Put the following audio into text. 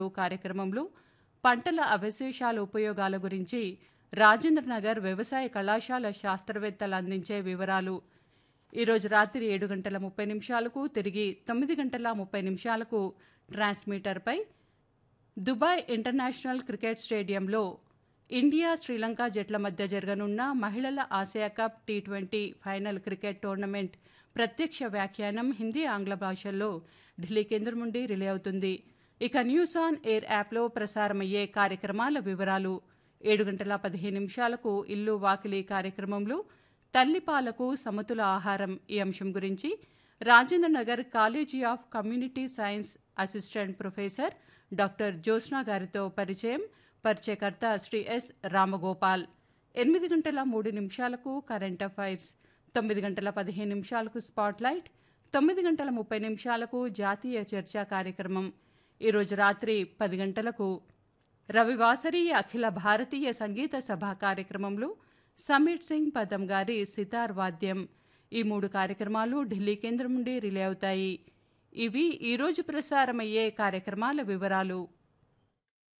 కార్యక్రమంలో పంటల అవశేషాల ఉపయోగాల గురించి రాజేంద్రనగర్ వ్యవసాయ కళాశాల శాస్త్రవేత్తలు అందించే వివరాలు ఈరోజు రాత్రి ఏడు గంటల ముప్పై నిమిషాలకు తిరిగి తొమ్మిది గంటల ముప్పై నిమిషాలకు ట్రాన్స్మీటర్పై దుబాయ్ ఇంటర్నేషనల్ క్రికెట్ స్టేడియంలో ఇండియా శ్రీలంక జట్ల మధ్య జరగనున్న మహిళల Asia cup T twenty final cricket tournament ప్రత్యక్ష వ్యాఖ్యానం హిందీ ఆంగ్ల భాషల్లో ఢిల్లీ కేంద్రం నుండి రిలే అవుతుంది ఇక న్యూస్ ఆన్ ఎయిర్ యాప్లో ప్రసారమయ్యే కార్యక్రమాల వివరాలు ఏడు గంటల పదిహేను నిమిషాలకు ఇల్లు వాకిలి కార్యక్రమంలో తల్లిపాలకు సమతుల ఆహారం ఈ అంశం గురించి Rajendranagar college of community science assistant professor doctor Jyotsna గారితో పరిచయం పరిచయకర్త శ్రీ ఎస్ రామగోపాల్ ఎనిమిది గంటల మూడు నిమిషాలకు కరెంట్ అఫైర్స్ తొమ్మిది గంటల పదిహేను నిమిషాలకు స్పాట్లైట్ తొమ్మిది గంటల ముప్పై నిమిషాలకు జాతీయ చర్చా కార్యక్రమం ఈరోజు రాత్రి పది గంటలకు రవివాసరీయ అఖిల భారతీయ సంగీత సభ కార్యక్రమంలో సమీర్ సింగ్ పదం గారి సితార్ వాద్యం ఈ మూడు కార్యక్రమాలు ఢిల్లీ కేంద్రం నుండి రిలే అవుతాయి ఇవి ఈరోజు ప్రసారమయ్యే కార్యక్రమాల వివరాలు